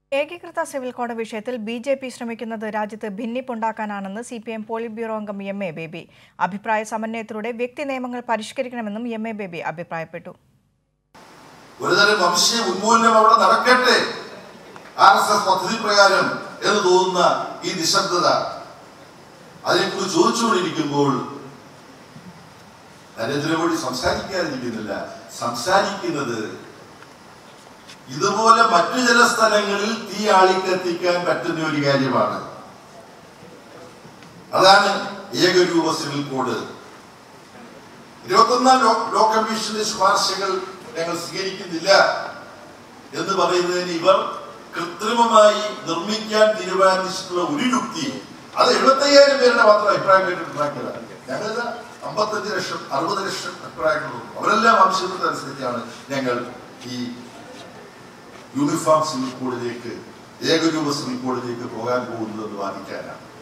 ഏകീകൃത civil code വിഷയത്തിൽ B J P ശ്രമിക്കുന്നത് രാജ്യത്ത് ഭിന്നിപ്പുണ്ടാക്കാനാണെന്ന് C P M polit bureau അംഗം എം എ ബേബി അഭിപ്രായ സമന്വയത്തിലൂടെ വ്യക്തി നിയമങ്ങൾ പരിഷ്കരിക്കണമെന്നും എം എ ബേബി അഭിപ്രായപ്പെട്ടു ഒരുതരം വംശീയ ഉന്മൂലനം അവിടെ നടക്കട്ടെ ആർ എസ് എസ് പദ്ധതി പ്രകാരം എന്ന് തോന്നുന്ന ഈ നിശബ്ദത അതിനെക്കുറിച്ച് ചോദിച്ചുകൊണ്ടിരിക്കുമ്പോൾ നരേന്ദ്രമോദി സംസാരിക്കാതിരിക്കുന്നില്ല സംസാരിക്കുന്നത് ഇതുപോലെ മറ്റു ചില സ്ഥലങ്ങളിൽ തീ ആളിക്കത്തിക്കാൻ പറ്റുന്ന ഒരു കാര്യമാണ് അതാണ് ഏകരൂപ സിവിൽ കോഡ് ഇരുപത്തൊന്നാം ലോ ലോ കമ്മീഷന്റെ ശുപാർശകൾ ഞങ്ങൾ സ്വീകരിക്കുന്നില്ല എന്ന് പറയുന്നതിന് ഇവർ കൃത്രിമമായി നിർമ്മിക്കാൻ തീരുമാനിച്ചിട്ടുള്ള ഒരു യുക്തി അത് എഴുപത്തയ്യായിരം പേരുടെ മാത്രം അഭിപ്രായം കേട്ടിട്ടുണ്ടാക്കിയതാണ് ഞങ്ങൾ അമ്പത്തഞ്ച് ലക്ഷം അറുപത് ലക്ഷം അഭിപ്രായങ്ങളും അവരെല്ലാം ആവശ്യപ്പെട്ടനുസരിച്ചാണ് ഞങ്ങൾ ഈ യൂണിഫോം സിവിൽ കോഡിലേക്ക് ഏകരൂപ സിവിൽ കോഡിലേക്ക് പോകാൻ പോകുന്നതെന്ന് വാദിക്കാനാണ്